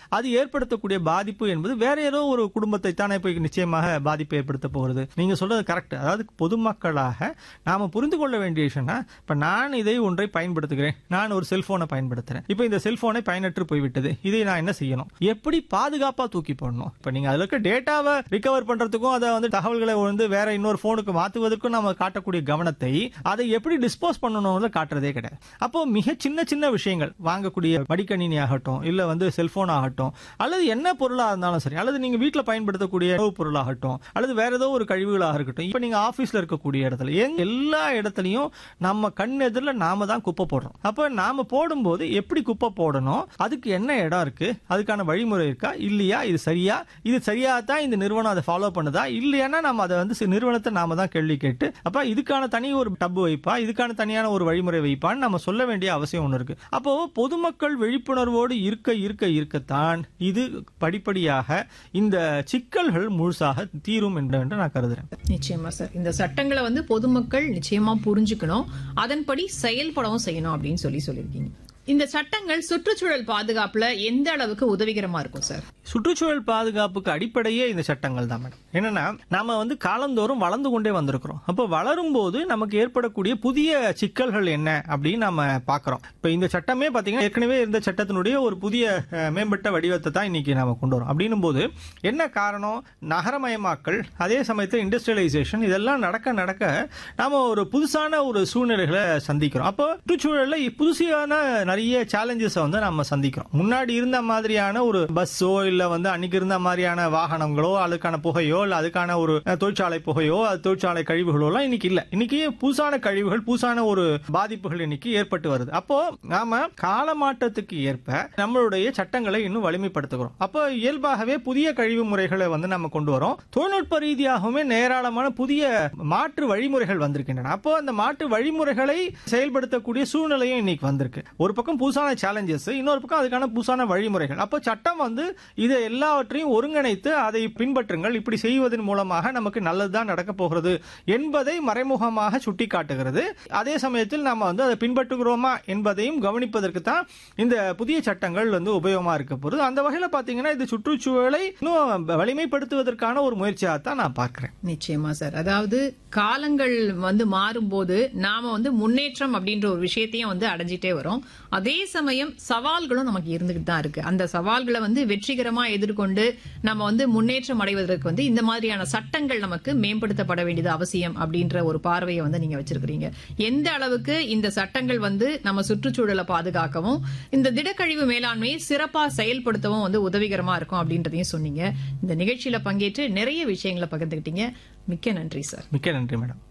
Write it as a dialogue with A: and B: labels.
A: அது ஏற்படுத்தக்கூடிய பாதிப்பு என்பது வேற ஏதோ ஒரு குடும்பத்தை தானே போய் நிச்சயமாக பாதிப்பு ஏற்படுத்த போகிறது நீங்க சொல்றது கரெக்ட் அதாவது பொதுமக்களாக நாம புரிந்து கொள்ள வேண்டிய விஷயம்னா இப்ப நான் இதை ஒன்றை பயன்படுத்துகிறேன் நான் ஒரு செல்போனை பயன்படுத்துறேன் இப்ப இந்த செல்போனை பயனற்று போய்விட்டது இதை நான் என்ன செய்யணும் எப்படி பாதுகாப்பா தூக்கி போடணும் இப்ப நீங்க அதுல இருக்க டேட்டாவை ரிகவர் பண்றதுக்கும் அதை வந்து தகவல்களை வந்து வேற இன்னொரு போனுக்கு மாத்துவதற்கும் நம்ம காட்டக்கூடிய கவனத்தை அதை எப்படி டிஸ்போஸ் பண்ணணும்னு காட்டுறதே கிடையாது அப்போ மிக சின்ன சின்ன விஷயங்கள் வாங்கக்கூடிய மடிக்கணினி ஆகட்டும் இல்ல வந்து செல்போன் ஆகட்டும் அல்லது என்ன பொருளா இருந்தாலும் சரி அல்லது நீங்க வீட்டுல பயன்படுத்தக்கூடிய உணவு பொருளாகட்டும் அல்லது வேற ஏதோ ஒரு கழிவுகளாக இருக்கட்டும் இப்ப நீங்க ஆபீஸ்ல இருக்கக்கூடிய இடத்துல எங்க எல்லா இடத்துலயும் நம்ம கண் எதிரில் நாம தான் குப்பை போடுறோம் அப்ப நாம போடும்போது எப்படி குப்பை போடணும் அதுக்கு என்ன இடம் இருக்கு அதுக்கான வழிமுறை இருக்கா இல்லையா இது சரியா இது சரியா தான் இந்த நிறுவனம் அதை ஃபாலோ பண்ணுதா இல்லையானா நம்ம அதை வந்து சி- நிறுவனத்தை நாம தான் கேள்வி கேட்டு அப்ப இதுக்கான தனி ஒரு டப்பு வைப்பா இதுக்கான தனியான ஒரு வழிமுறை வைப்பான்னு நம்ம சொல்ல வேண்டிய அவசியம் ஒன்று இருக்கு அப்போ பொதுமக்கள் விழிப்புணர்வோடு இருக்க இருக்க இருக்கத்தான் இது படிப்படியாக இந்த சிக்கல்கள் முழுசாக தீரும் என்று என்று நான் கருதுறேன்
B: நிச்சயமா சார் இந்த சட்டங்களை வந்து பொதுமக்கள் நிச்சயமா புரிஞ்சுக்கணும் அதன்படி செயல்படவும் செய்யணும் அப்படின்னு சொல்லி சொல்லியிருக்கீங்க இந்த சட்டங்கள் சுற்றுச்சூழல் பாதுகாப்புல எந்த அளவுக்கு உதவிகரமா இருக்கும் சார்
A: சுற்றுச்சூழல் பாதுகாப்புக்கு அடிப்படையே இந்த சட்டங்கள் தான் மேடம் என்னன்னா நாம வந்து காலந்தோறும் வளர்ந்து கொண்டே வந்திருக்கிறோம் அப்போ வளரும் போது நமக்கு ஏற்படக்கூடிய புதிய சிக்கல்கள் என்ன அப்படின்னு நம்ம பார்க்கிறோம் இப்போ இந்த சட்டமே பாத்தீங்கன்னா ஏற்கனவே இருந்த சட்டத்தினுடைய ஒரு புதிய அஹ், மேம்பட்ட வடிவத்தை தான் இன்னைக்கு நாம கொண்டு வரோம் அப்படின்னும் போது என்ன காரணம் நகரமயமாக்கல் அதே சமயத்தில் இண்டஸ்ட்ரியலைசேஷன் இதெல்லாம் நடக்க நடக்க நாம ஒரு புதுசான ஒரு சூழ்நிலைகளை சந்திக்கிறோம் அப்போ சுற்றுச்சூழல்ல புதுசான நிறைய சேலஞ்சஸ் வந்து நம்ம சந்திக்கிறோம் முன்னாடி இருந்த மாதிரியான ஒரு பஸ்ஸோ இல்ல வந்து அன்னைக்கு இருந்த மாதிரியான வாகனங்களோ அதுக்கான புகையோ இல்ல அதுக்கான ஒரு அஹ், தொழிற்சாலை புகையோ அது தொழிற்சாலை கழிவுகளோ எல்லாம் இன்னைக்கு இல்ல இன்னைக்கு புதுசான கழிவுகள் புதுசான ஒரு பாதிப்புகள் இன்னைக்கு ஏற்பட்டு வருது அப்போ நாம காலமாற்றத்துக்கு ஏற்ப நம்மளுடைய சட்டங்களை இன்னும் வலிமைப்படுத்துகிறோம் அப்போ இயல்பாகவே புதிய கழிவு முறைகளை வந்து நம்ம கொண்டு வரோம் தொழில்நுட்ப ரீதியாகவுமே நேராளமான புதிய மாற்று வழிமுறைகள் வந்திருக்கின்றன அப்போ அந்த மாற்று வழிமுறைகளை செயல்படுத்தக்கூடிய சூழ்நிலையும் இன்னைக்கு வந்திருக்கு ஒரு பக்கம் புதுசான சேலஞ்சஸ் இன்னொரு பக்கம் அதுக்கான புதுசான வழிமுறைகள் அப்போ சட்டம் வந்து இதை எல்லாவற்றையும் ஒருங்கிணைத்து அதை பின்பற்றுங்கள் இப்படி செய்வதன் மூலமாக நமக்கு நல்லதுதான் நடக்க போகிறது என்பதை மறைமுகமாக சுட்டிக்காட்டுகிறது அதே சமயத்தில் நாம வந்து அதை பின்பற்றுகிறோமா என்பதையும் கவனிப்பதற்கு தான் இந்த புதிய சட்டங்கள் வந்து உபயோகமா இருக்க போகுது அந்த வகையில பாத்தீங்கன்னா இது சுற்றுச்சூழலை இன்னும் வலிமைப்படுத்துவதற்கான ஒரு முயற்சியாக தான் நான் பார்க்கிறேன்
B: நிச்சயமா சார் அதாவது காலங்கள் வந்து மாறும்போது நாம வந்து முன்னேற்றம் அப்படின்ற ஒரு விஷயத்தையும் வந்து அடைஞ்சிட்டே வரோம் அதே சமயம் சவால்களும் நமக்கு இருந்துகிட்டு தான் இருக்கு அந்த சவால்களை வந்து வெற்றிகரமா எதிர்கொண்டு நம்ம வந்து முன்னேற்றம் அடைவதற்கு வந்து இந்த மாதிரியான சட்டங்கள் நமக்கு மேம்படுத்தப்பட வேண்டியது அவசியம் அப்படின்ற ஒரு பார்வையை வந்து நீங்க வச்சிருக்கிறீங்க எந்த அளவுக்கு இந்த சட்டங்கள் வந்து நம்ம சுற்றுச்சூழலை பாதுகாக்கவும் இந்த திடக்கழிவு மேலாண்மையை சிறப்பா செயல்படுத்தவும் வந்து உதவிகரமா இருக்கும் அப்படின்றதையும் சொன்னீங்க இந்த நிகழ்ச்சியில பங்கேற்று நிறைய விஷயங்களை பகிர்ந்துக்கிட்டீங்க மிக்க நன்றி சார்
A: மிக்க நன்றி மேடம்